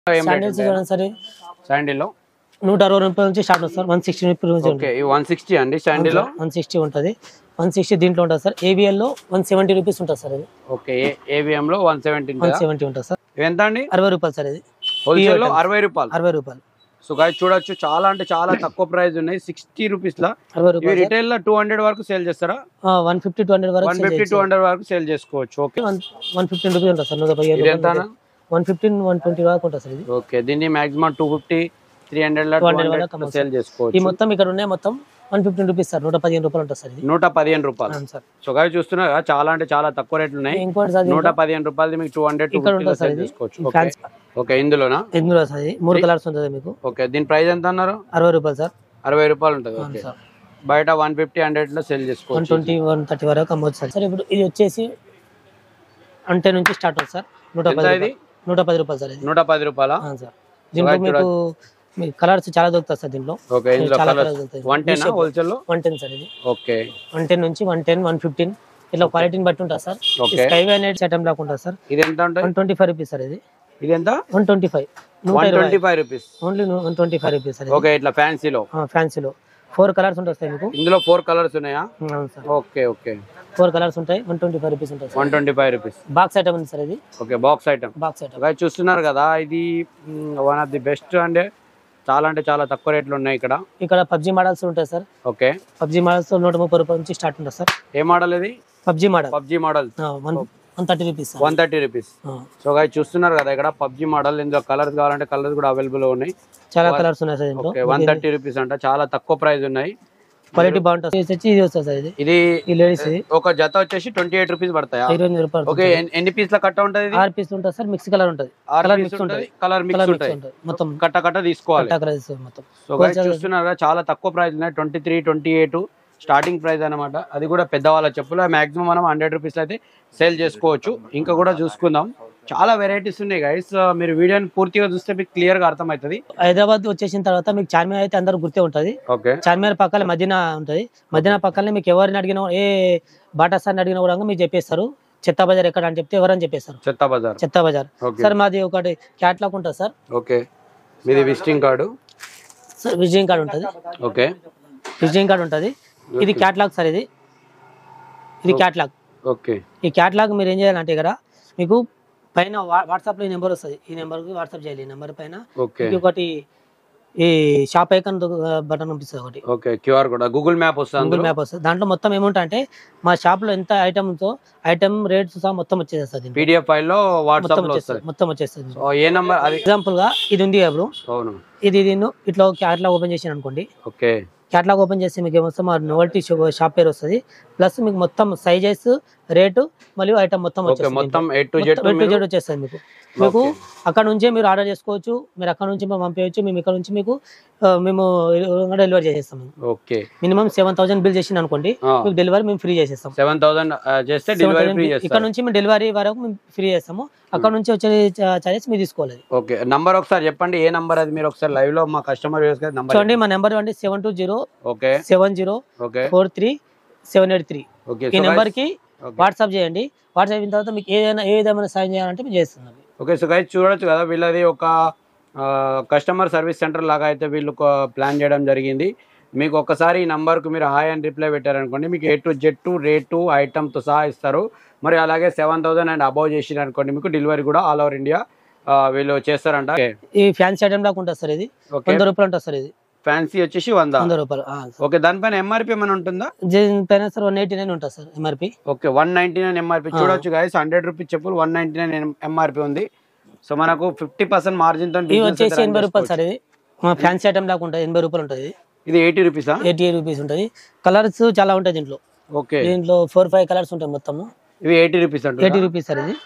ఏం శాండిల్స్ చూడండి సార్ శాండిల్లో నూట అరవై రూపాయల నుంచి స్టార్ట్ అవుతుంది సార్ వన్ సిక్స్టీ రూపీస్ నుంచి ఓకే ఈ వన్ సిక్స్టీ అండి శాండిల్లో వన్ సిక్స్టీ ఉంటుంది వన్ సిక్స్టీ దీంట్లో ఉంటుంది సార్ ABL లో వన్ సెవెంటీ రూపీస్ ఉంటుంది సార్ ఇది ఓకే ఏవిఎం లో వన్ సెవెంటీన్ వన్ సెవెంటీ ఉంటుంది సార్ ఎంత అండి అరవై రూపాయలు సార్ ఇది హోల్సేల్ లో అరవై రూపాయలు అరవై రూపాయలు సో గాయ చూడొచ్చు చాలా అంటే చాలా తక్కువ ప్రైస్ ఉన్నాయి సిక్స్టీ రూపీస్ లా అరవై ఇవి రూపాయలు రిటైల్ లో టూ హండ్రెడ్ వరకు సేల్ చేస్తారా వన్ ఫిఫ్టీ టూ హండ్రెడ్ వరకు వన్ ఫిఫ్టీ టూ హండ్రెడ్ వరకు సేల్ చేసుకోవచ్చు okay one one fifteen rupees ఉంటుంది సార్ నూట ఇది పదిహేను ఎంత వన్ ఫిఫ్టీన్ వన్ ట్వంటీ వరకు ఉంటుంది సార్ ఇది ఓకే దీన్ని maximum two fifty three hundred లో 200 వరకు హండ్రెడ్ అమ్మొచ్చు. సేల్ ఈ చేసుకోవచ్చు మొత్తం ఇక్కడ ఉన్నాయి మొత్తం వన్ ఫిఫ్టీన్ రూపీస్ సార్ నూట పదిహేను రూపాయలు ఉంటుంది సార్ ఇది నూట పదిహేను రూపాయలు అవును సార్ సో గాయ చూస్తున్నారు కదా, చాలా అంటే చాలా తక్కువ రేట్లు ఉన్నాయి ఇంకోటి సార్ నూట పదిహేను రూపాయలు మీకు టూ హండ్రెడ్ టూ ఇక్కడ ఫిఫ్టీలో ఉంటుంది సార్ సేల్ ఇది చేసుకోవచ్చు ఈ ఓకే ఫ్యాన్స్ ఓకే ఇందులోనా ఇందులో సార్ ఇది మూడు కలర్స్ ఉంటుంది మీకు ఓకే దీని ప్రైస్ ఎంత అన్నారు అరవై రూపాయలు సార్ అరవై రూపాయలు ఉంటుంది అవును ఓకే సార్ బయట వన్ ఫిఫ్టీ హండ్రెడ్ లో సేల్ వన్ చేసుకోవచ్చు ట్వంటీ వన్ థర్టీ వరకు అమ్మవచ్చు సార్ సార్ ఇప్పుడు ఇది వచ్చేసి అంటే నుంచి స్టార్ట్ అవుతుంది సార్ నూట ఎంత పది ఇది? రూపాయలు. నూట పది రూపాయలు సార్ ఇది నూట పది రూపాయల అవును సార్ దీంట్లో మీకు మీకు కలర్స్ చాలా దొరుకుతాయి సార్ దీంట్లో ఓకే ఇందులో చాలా కలర్స్ కలర్స్ దొరుకుతాయి వన్ టెన్ హోల్సేల్ లో వన్ టెన్ సార్ ఇది ఓకే వన్ టెన్ నుంచి వన్ టెన్ వన్ ఫిఫ్టీన్ ఇట్లా క్వాలిటీని బట్టి ఉంటుంది సార్ ఓకే స్కై వే అనేది ఐటమ్ లాగా ఉంటుంది సార్ ఇది ఎంత ఉంటుంది one twenty five rupees sir ఇది ఇది ఎంత వన్ ట్వంటీ ఫైవ్ నూట వన్ ఇరవై twenty five rupees only one twenty five rupees sir okay ఇట్లా ఫ్యాన్సీలో ఫ్యాన్సీలో ఫోర్ కలర్స్ ఉంటాయి సార్ మీకు ఇందులో ఫోర్ కలర్స్ ఉన్నాయా అవును sir okay okay four colours ఉంటాయి వన్ ట్వంటీ ఫైవ్ రూపీస్ ఉంటుంది sir one twenty five rupees box item ఉంది సార్ ఇది okay box item box item okay చూస్తున్నారు కదా ఇది వన్ ఆఫ్ ది బెస్ట్ అంటే చాలా అంటే చాలా తక్కువ రేట్లు ఉన్నాయి ఇక్కడ ఇక్కడ పబ్జీ మోడల్స్ ఉంటాయి సార్ ఓకే పబ్జీ మోడల్స్ నూట ముప్పై రూపాయల నుంచి స్టార్ట్ ఉంటుంది సార్ ఏ మోడల్ ఇది PUBG model PUBG model one one thirty rupees sir one thirty rupees ఆ, సో గాయ చూస్తున్నారు కదా ఇక్కడ పబ్జి మోడల్ ఇందులో కలర్స్ కావాలంటే కలర్స్ కూడా అవైలబుల్ ఉన్నాయి చాలా కలర్స్ ఉన్నాయి సార్ దీంట్లో ఓకే వన్ థర్టీ రూపీస్ అంట చాలా తక్కువ ప్రైస్ ఉన్నాయి క్వాలిటీ బాగుంటుంది ఇది వచ్చి ఇది వస్తుంది సార్ ఇది ఇది ఈ లేడీస్ ఇది ఒక జత వచ్చేసి ట్వంటీ ఎయిట్ రూపీస్ పడతాయా ఇరవై ఎనిమిది రూపాయలు ఓకే ఎన్- ఎన్ని పీస్ల కట్ట ఉంటది ఇది ఆరు పీస్ ఉంటుంది సార్ మిక్స్ కలర్ ఉంటుంది ఆరు కలర్ పీస్ మిక్స్ ఉంటది ఉంటుంది కలర్ మిక్స్ కలర్ మిక్స్ ఉంటాయి ఉంటుంది మొత్తం కట్ట కట్ట తీసుకోవాలి కలర్ మొత్తం సో guys చూస్తున్నారు కదా, చాలా తక్కువ ప్రైస్ ఉన్నాయి twenty three twenty eight starting price అనమాట అది కూడా పెద్దవాళ్ళ చెప్పులు మాక్సిమం మనం హండ్రెడ్ రూపీస్ అయితే సేల్ చేసుకోవచ్చు ఇంకా కూడా చూసుకుందాం చాలా వెరైటీస్ ఉన్నాయి గైస్ మీరు వీడియోని పూర్తిగా చూస్తే మీకు క్లియర్ గా అర్థమవుతుంది హైదరాబాద్ వచ్చేసిన తర్వాత మీకు చార్మినార్ అయితే అందరూ గుర్తే ఉంటుంది ఓకే చార్మినార్ పక్కన మదీనా ఉంటుంది మదీనా పక్కనే మీకు ఎవరిని అడిగినా ఏ బాటా సార్ని అడిగినా కూడా మీకు చెప్పేస్తారు చెత్త బజార్ ఎక్కడ అని చెప్తే ఎవరని చెప్పేస్తారు చెత్త బజార్ చెత్త బజార్ ఓకే సార్ మాది ఒకటి క్యాట్లాగ్ ఉంటుంది సార్ ఓకే మీది visiting card sir visiting card ఉంటుంది ఓకే విజిటింగ్ కార్డ్ ఉంటుంది ఇది క్యాట్లాగ్ సార్ ఇది ఇది క్యాట్లాగ్ ఓకే ఈ క్యాట్లాగ్ మీరు ఏం చేయాలంటే ఇక్కడ మీకు పైన వా- వాట్సాప్లో ఈ నెంబర్ వస్తుంది ఈ నెంబర్కి వాట్సాప్ చేయాలి ఈ నెంబర్ పైన ఓకే మీకు ఒకటి ఈ షాప్ ఐకాన్ బటన్ పంపిస్తుంది ఒకటి ఓకే క్యూఆర్ కూడా గూగుల్ మ్యాప్ వస్తుంది గూగుల్ మ్యాప్ వస్తుంది దాంట్లో మొత్తం ఏముంటా అంటే మా షాప్ లో ఎంత ఐటమ్ ఉందో ఐటమ్ రేట్స్ సహా మొత్తం వచ్చేస్తుంది దీంట్లో. పీడిఎఫ్ ఫైల్లో మొత్తం వాట్సాప్ లో వచ్చేస్తుంది వస్తుంది మొత్తం వచ్చేస్తుంది సో ఏ నంబర్ అది ఎగ్జాంపుల్ గా ఇది ఉంది కదా బ్రో అవును ఇది దీన్ని ఇట్లా క్యాట్లాగ్ ఓపెన్ చేసాను అనుకోండి ఓకే క్యాట్లాగ్ ఓపెన్ చేస్తే మీకు ఏమొస్తుంది మా నోవల్టీ షాప్ పేరు వస్తుంది ప్లస్ మీకు మొత్తం సైజెస్ రేటు మరియు ఐటమ్ మొత్తం ఓకే వచ్చేస్తుంది మొత్తం ఏ టు జెడ్ మొత్తం A to Z వచ్చేస్తుంది మీకు మీకు అక్కడ నుంచే మీరు ఆర్డర్ చేసుకోవచ్చు మీరు అక్కడ నుంచి మేము పంపించవచ్చు మేము ఇక్కడ నుంచి మీకు ఆ, మేము డెలివరీ చేసేస్తాం okay minimum seven thousand bill చేసిన అనుకోండి మీకు డెలివరీ మేము ఫ్రీ చేసేస్తాం సెవెన్ థౌసండ్ చేస్తే డెలివరీ ఫ్రీ ఇక్కడ చేస్తారు నుంచి మేము డెలివరీ వరకు మేము ఫ్రీ చేస్తాము అక్కడ నుంచి వచ్చే చార్జెస్ మీరు తీసుకోవాలి ఓకే నంబర్ ఒకసారి చెప్పండి ఏ నంబర్ అది మీరు ఒకసారి లైవ్ లో మా కస్టమర్ నంబర్ చూడండి మా నెంబర్ అండి seven two zero okay seven zero okay four three seven eight three okay ఈ నెంబర్ కి Okay. వాట్సాప్ చేయండి వాట్సాప్ అయిన తర్వాత మీకు ఏదైనా ఏ విధమైన సాయం చేయాలంటే మేము చేస్తున్నాం ఓకే సో గైస్ చూడొచ్చు కదా వీళ్ళది ఒక కస్టమర్ సర్వీస్ సెంటర్ లాగా అయితే వీళ్ళు ప్లాన్ చేయడం జరిగింది మీకు ఒకసారి ఈ నంబర్కు మీరు హాయ్ అని రిప్లై పెట్టారనుకోండి మీకు A to Z to rate ఐటమ్తో సహా ఇస్తారు మరి అలాగే సెవెన్ థౌసండ్ అండ్ అబౌవ్ చేసినారు అనుకోండి మీకు డెలివరీ కూడా ఆల్ ఓవర్ ఇండియా వీళ్ళు చేస్తారంట ఈ ఫ్యాన్సీ ఐటమ్ లాగా ఉంటుంది సార్ ఇది ఓకే వంద రూపాయలు ఉంటుంది సార్ ఇది ఫ్యాన్సీ వచ్చేసి వంద వంద రూపాయలు ఆ, ఓకే దానిపైన ఎంఆర్పి ఏమైనా ఉంటుందా దీనిపైన సార్ వన్ ఎయిటీ నైన్ ఉంటుంది sir MRP okay one ninety nine MRP చూడొచ్చు గైస్ హండ్రెడ్ రూపీస్ చెప్పులు వన్ నైన్టీ నైన్ ఎంఆర్పి ఉంది సో మనకు ఫిఫ్టీ పర్సెంట్ మార్జిన్ తో ఇవి business వచ్చేసి అయితే run ఎనభై రూపాయలు సార్ చేసుకోవచ్చు. ఇది మా ఫ్యాన్సీ ఐటమ్ లాగా ఉంటుంది ఎనభై రూపాయలు ఉంటుంది ఇది ఇది ఎయిటీ రూపీసా ఎయిటీ రూపీస్ ఉంటుంది కలర్స్ చాలా ఉంటాయి దీంట్లో ఓకే దీంట్లో ఫోర్ ఫైవ్ కలర్స్ ఉంటాయి మొత్తము ఇవి ఎయిటీ రూపీస్ అంట ఎయిటీ రూపీస్ సార్ ఇది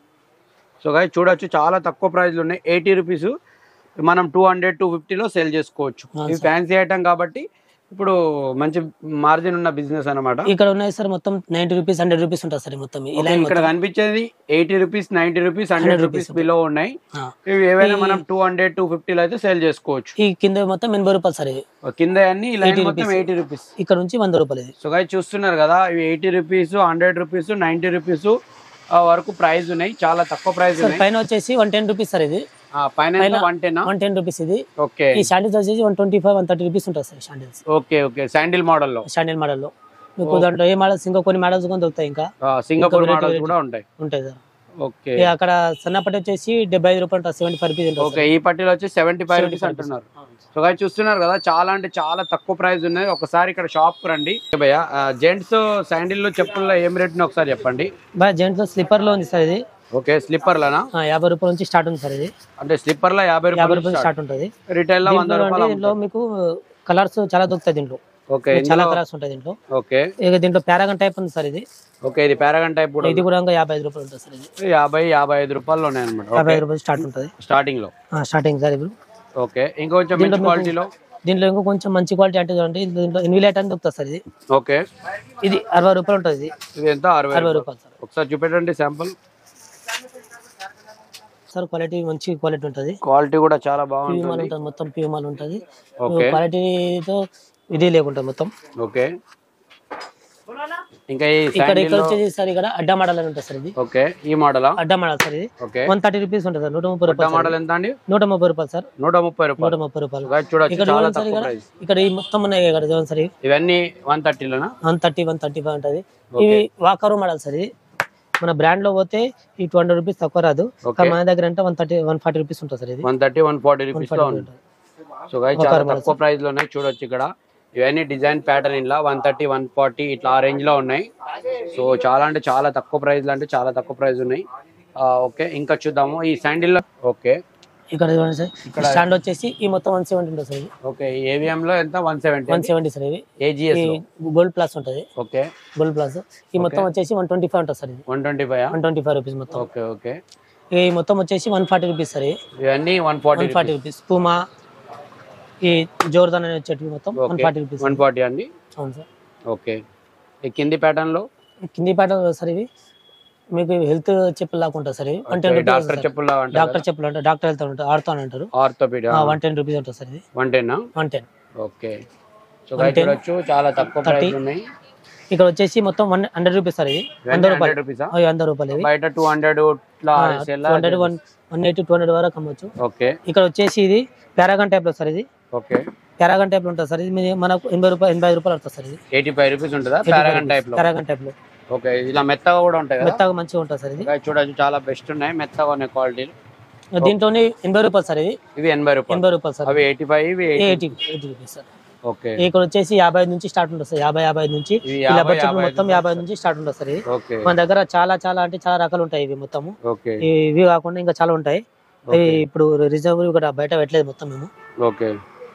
సో గాయ చూడొచ్చు చాలా తక్కువ ప్రైస్లు ఉన్నాయి ఎయిటీ రూపీస్ మనం టూ హండ్రెడ్ టూ ఫిఫ్టీలో సేల్ చేసుకోవచ్చు అవును ఇవి ఫ్యాన్సీ ఐటమ్ కాబట్టి ఇప్పుడు మంచి మార్జిన్ ఉన్న బిజినెస్ అన్నమాట ఇక్కడ ఉన్నాయి సార్ మొత్తం నైన్టీ రూపీస్ హండ్రెడ్ రూపీస్ ఉంటుంది సార్ ఈ మొత్తం ఈ ఓకే, లైన్ ఇక్కడ కనిపించేది eighty rupees ninety rupees hundred rupees below ఉన్నాయి ఆ. ఇవి ఏవైనా మనం టూ హండ్రెడ్ టూ ఫిఫ్టీలో అయితే సేల్ చేసుకోవచ్చు ఈ కింద మొత్తం ఎనభై రూపాయలు సార్ ఇది కింద అన్ని ఈ లైన్ 80 మొత్తం rupees. ఎయిటీ రూపీస్ ఇక్కడ నుంచి వంద రూపాయలు ఇది సో గాయ చూస్తున్నారు కదా ఇవి eighty rupees hundred rupees ninety rupees వరకు ప్రైస్ ఉన్నాయి చాలా తక్కువ ప్రైస్ సార్ ఉన్నాయి పైన వచ్చేసి వన్ టెన్ రూపీస్ సార్ ఇది పైన one ten one ten rupees ఇది ఓకే ఈ శాండిల్స్ వచ్చేసి one twenty five one thirty rupees ఉంటుంది sir sandals okay okay sandal మోడల్లో శాండిల్ మోడల్లో మీకు దాంట్లో ఏ మోడల్స్ ఇంకా కొన్ని మోడల్స్ కూడా దొరుకుతాయి ఇంకా సింగపూర్ variety, మోడల్స్ variety. కూడా ఉంటాయి ఉంటాయి సార్ ఓకే ఇక అక్కడ సన్నపట్టి వచ్చేసి డెబ్బై ఐదు రూపాయలు ఉంటుంది సెవెంటీ ఫైవ్ రూపీస్ ఉంటుంది ఓకే ఈ పట్టీలో వచ్చి సెవెంటీ ఫైవ్ 75 రూపీస్ అంటున్నారు సో గాయ చూస్తున్నారు కదా చాలా అంటే చాలా తక్కువ ప్రైస్ ఉన్నాయి ఒకసారి ఇక్కడ షాప్ కు రండి భయ్య జెంట్స్ శాండిల్ చెప్పుల్లో ఏం రేట్ ఒకసారి చెప్పండి బాగా జెంట్స్ స్లీపర్ లో ఉంది సార్ ఇది ఓకే స్లిప్పర్లనా ఆ, యాభై రూపాయల నుంచి స్టార్ట్ ఉంది సార్ ఇది అంటే స్లిప్పర్ లో యాభై యాభై రూపాయలు రూపాయలు స్టార్ట్ ఉంటుంది రిటైల్ లో వంద దీంట్లో రూపాయలు అంటే దీంట్లో మీకు కలర్స్ చాలా దొరుకుతాయి దీంట్లో ఓకే చాలా కలర్స్ ఉంటాయి దీంట్లో ఓకే ఇక దీంట్లో పారాగన్ టైప్ ఉంది సార్ ఇది ఓకే ఇది పారాగన్ టైప్ కూడా ఇది కూడా ఇంకా యాభై ఐదు రూపాయలు ఉంటుంది సార్ ఇది యాభై యాభై ఐదు రూపాయలు ఉన్నాయి అనమాట యాభై ఐదు రూపాయలు స్టార్ట్ ఉంటుంది స్టార్టింగ్ లో స్టార్టింగ్ సార్ ఇప్పుడు ఓకే ఇంకొంచెం మంచి క్వాలిటీలో దీంట్లో ఇంకా కొంచెం మంచి క్వాలిటీ అంటే చూడండి దీంట్లో ఇన్విలేట్ అని దొరుకుతుంది సార్ ఇది ఓకే ఇది అరవై రూపాయలు ఉంటుంది ఇది ఇది ఎంత అరవై అరవై రూపాయలు. రూపాయలు సార్ ఒకసారి చూపెట్టండి శాంపుల్ సార్ క్వాలిటీ మంచి క్వాలిటీ ఉంటుంది క్వాలిటీ కూడా చాలా ప్యూమాల్ బాగుంటుంది ఉంటుంది మొత్తం ప్యూమాల్ ఉంటుంది ఓకే క్వాలిటీతో ఇది లేకుంటుంది మొత్తం ఓకే ఇంకా ఈ ఇక్కడ శాండిల్ ఇక్కడ వచ్చేసి సార్ ఇక్కడ అడ్డా మోడల్ అని ఉంటుంది సార్ ఇది ఓకే ఈ మోడలా అడ్డా మోడల్ సార్ ఇది ఓకే వన్ థర్టీ రూపీస్ ఉంటుంది సార్ నూట ముప్పై కొత్త రూపాయలు మోడల్ ఎంత అండి నూట ముప్పై రూపాయలు సార్ నూట ముప్పై నూట రూపాయలు ముప్పై రూపాయలు guys చూడొచ్చు ఇక్కడ చాలా చూడండి సార్ తక్కువ ఇక్కడ ప్రైస్ ఇక్కడ ఈ మొత్తం ఉన్నాయి ఇక్కడ చూడండి సార్ ఇవి ఇవన్నీ వన్ థర్టీలోనా one thirty one thirty five ఉంటుంది ఇవి వాకరు మోడల్ సార్ ఇది మన బ్రాండ్ లో పోతే ఈ టూ హండ్రెడ్ రూపీస్ తక్కువ రాదు ఓకే కానీ మన దగ్గర అంటే one thirty one forty rupees ఉంటుంది సార్ ఇది one thirty one forty rupees లో ఉంది సో guys చాలా తక్కువ ప్రైస్ లో ఉన్నాయి చూడొచ్చు ఇక్కడ ఇవన్నీ డిజైన్ ప్యాటర్న్ ఇలా వన్ థర్టీ వన్ ఫార్టీ ఇట్లా ఆ రేంజ్ లో ఉన్నాయి సో చాలా అంటే చాలా తక్కువ ప్రైస్ అంటే చాలా తక్కువ ప్రైస్ ఉన్నాయి ఓకే ఇంకా చూద్దాము ఈ శాండిల్ ఓకే ఇక్కడ చూడండి సార్ స్టాండ్ వచ్చేసి ఈ మొత్తం వన్ సెవెంటీ ఉంటుంది సార్ ఇది ఓకే ఏవిఎం లో ఎంత one seventy one seventy sir ఇవి ఏజిఎస్ లో గోల్డ్ ప్లస్ ఉంటుంది ఓకే గోల్డ్ ప్లస్ ఈ మొత్తం వచ్చేసి వన్ ట్వంటీ ఫైవ్ ఉంటుంది సార్ ఇది one twenty five one twenty five rupees మొత్తం ఓకే ఓకే ఈ మొత్తం వచ్చేసి వన్ ఫార్టీ రూపీస్ సార్ ఇవి ఇవన్నీ one forty one forty rupees Puma ఈ జోర్దాన్ అనే వచ్చేటివి మొత్తం one okay forty rupees one forty అండి అవును సార్ ఓకే ఈ కింది ప్యాటర్న్ లో కింది పాట సార్ ఇవి మీకు హెల్త్ చెప్పులు లాగా ఉంటుంది సార్ ఇవి వన్ టెన్ రూపీస్ డాక్టర్ చెప్పుల్లా అంటే డాక్టర్ చెప్పులు అంటే డాక్టర్ వెళ్తా ఉంటారు ఆడుతా అంటారు ఆర్థోపెడ్ వన్ టెన్ రూపీస్ ఉంటుంది సార్ ఇది one ten one ten okay so guys చూడొచ్చు చాలా తక్కువ ప్రైస్ ఉన్నాయి ఇక్కడ వచ్చేసి మొత్తం వన్ హండ్రెడ్ రూపీస్ సార్ ఇది వంద రూపాయలు హండ్రెడ్ రూపీసా అవి వంద రూపాయలు ఇవి బయట టూ హండ్రెడ్ ఇట్లా two hundred one one eighty two hundred వరకు అమ్మొచ్చు ఓకే ఇక్కడ వచ్చేసి ఇది పారాగన్ టైప్ లో సార్ ఇది ఓకే పారాగన్ టైప్ లో ఉంటుంది సార్ ఇది మీ- మనకు ఎనభై రూపాయలు ఎనభై ఐదు రూపాయలు పడుతుంది సార్ ఇది ఎయిటీ ఫైవ్ రూపీస్ ఉంటుందా పారాగన్ టైప్ లో పారాగన్ టైప్ లో ఓకే ఇలా మెత్తగా కూడా ఉంటాయి కదా మెత్తగా మంచిగా ఉంటుంది సార్ ఇది Guys చూడొచ్చు చాలా బెస్ట్ ఉన్నాయి మెత్తగా ఉన్నాయి క్వాలిటీలు దీంట్లో ఎనభై రూపాయలు సార్ ఇది ఇవి ఎనభై రూపాయలు ఎనభై రూపాయలు సార్ అవి ఎయిటీ ఫైవ్ ఇవి 80. Eighty eighty rupees sir okay ఇక్కడ వచ్చేసి యాభై ఐదు నుంచి స్టార్ట్ ఉంటుంది సార్ యాభై యాభై ఐదు నుంచి ఇవి ఈ యాభై రబ్బర్ చెప్పులు యాభై మొత్తం యాభై ఐదు నుంచి స్టార్ట్ ఉంటుంది సార్ ఇది ఓకే మన దగ్గర చాలా చాలా అంటే చాలా రకాలు ఉంటాయి ఇవి మొత్తము ఓకే ఈ- ఇవి కాకుండా ఇంకా చాలా ఉంటాయి ఇవి ఇప్పుడు రిజర్వ్ ఇక్కడ బయట పెట్టలేదు మొత్తం మేము ఓకే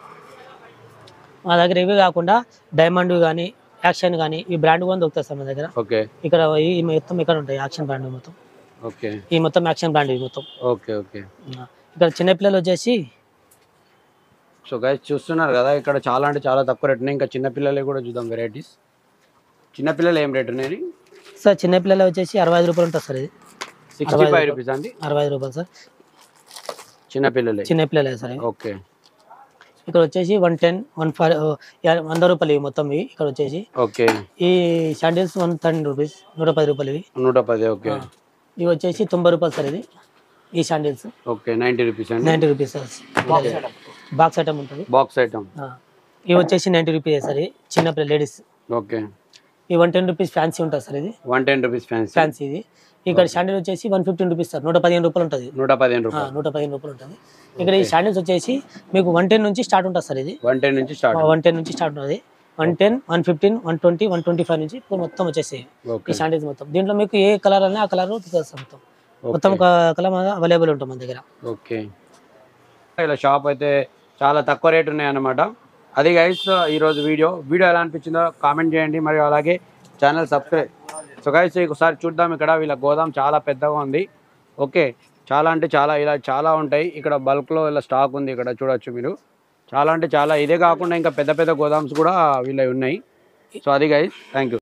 మా దగ్గర ఇవి కాకుండా డైమండ్ కానీ యాక్షన్ కానీ ఈ బ్రాండ్ కూడా దొరుకుతాయి సార్ మా దగ్గర ఓకే ఇక్కడ ఈ ఈ మొత్తం ఇక్కడ ఉంటాయి యాక్షన్ బ్రాండ్ మొత్తం ఓకే ఈ మొత్తం యాక్షన్ బ్రాండ్ ఇవి మొత్తం ఓకే ఓకే ఇక్కడ చిన్నపిల్లలు వచ్చేసి సో గైస్ చూస్తున్నారు కదా ఇక్కడ చాలా అంటే చాలా తక్కువ రేట్ ఉన్నాయి ఇంకా చిన్నపిల్లలే కూడా చూద్దాం వెరైటీస్ చిన్నపిల్లలు ఏం రేట్ ఉన్నాయి సార్ చిన్నపిల్లలు వచ్చేసి అరవై ఐదు రూపాయలు ఉంటుంది సార్ ఇది సిక్స్టీ ఫైవ్ రూపీస్ అండి అరవై ఐదు రూపాయలు సార్ చిన్నపిల్లలే చిన్నపిల్లలే సార్ ఇవి. ఓకే ఇక్కడ వచ్చేసి వన్ టెన్ వన్ ఫైవ్ వంద రూపాయలు ఇవి మొత్తం ఇవి ఇక్కడ వచ్చేసి ఓకే ఈ శాండిల్స్ వన్ టెన్ రూపీస్ నూట పది రూపాయలు ఇవి నూట పది ఓకే ఇవి వచ్చేసి తొంభై రూపాయలు సార్ ఇది ఈ శాండిల్స్ ఓకే నైంటీ రూపీస్ అండి ninety rupees sir box item ఉంటుంది బాక్స్ ఐటమ్ ఆ. ఇవి వచ్చేసి నైంటీ రూపీస్ సార్ ఇది చిన్న పిల్ల లేడీస్ ఓకే ఈ వన్ టెన్ రూపీస్ ఫ్యాన్సీ ఉంటుంది సార్ ఇది one ten rupees fancy fancy ఇది ఇక్కడ శాండిల్ వచ్చేసి వన్ ఫిఫ్టీన్ రూపీస్ సార్ నూట పదిహేను రూపాయలు ఉంటుంది నూట పదిహేను ఆ, రూపాయలు నూట పదిహేను రూపాయలు ఉంటుంది ఇక్కడ ఈ శాండిల్స్ వచ్చేసి మీకు వన్ టెన్ నుంచి స్టార్ట్ ఉంటుంది సార్ ఇది వన్ టెన్ నుంచి స్టార్ట్ వన్ టెన్ నుంచి స్టార్ట్ ఉంటుంది one ten one fifteen one twenty one twenty five నుంచి ఇప్పుడు మొత్తం వచ్చేసి ఓకే ఈ శాండిల్స్ మొత్తం దీంట్లో మీకు ఏ కలర్ అన్నా ఆ కలర్ మొత్తం మొత్తం కలర్ అవైలబుల్ ఉంటుంది మన దగ్గర ఓకే ఇలా షాప్ అయితే చాలా తక్కువ రేట్ ఉన్నాయన్నమాట అది గైస్ ఈరోజు వీడియో వీడియో ఎలా అనిపించిందో కామెంట్ చేయండి మరియు అలాగే ఛానల్ సబ్స్క్రైబ్ సో గైస్ ఒకసారి చూద్దాం ఇక్కడ వీళ్ళ గోదాం చాలా పెద్దగా ఉంది ఓకే చాలా అంటే చాలా ఇలా చాలా ఉంటాయి ఇక్కడ బల్క్లో ఇలా స్టాక్ ఉంది ఇక్కడ చూడొచ్చు మీరు చాలా అంటే చాలా ఇదే కాకుండా ఇంకా పెద్ద పెద్ద గోదామ్స్ కూడా వీళ్ళవి ఉన్నాయి సో అది గైస్ థ్యాంక్ యూ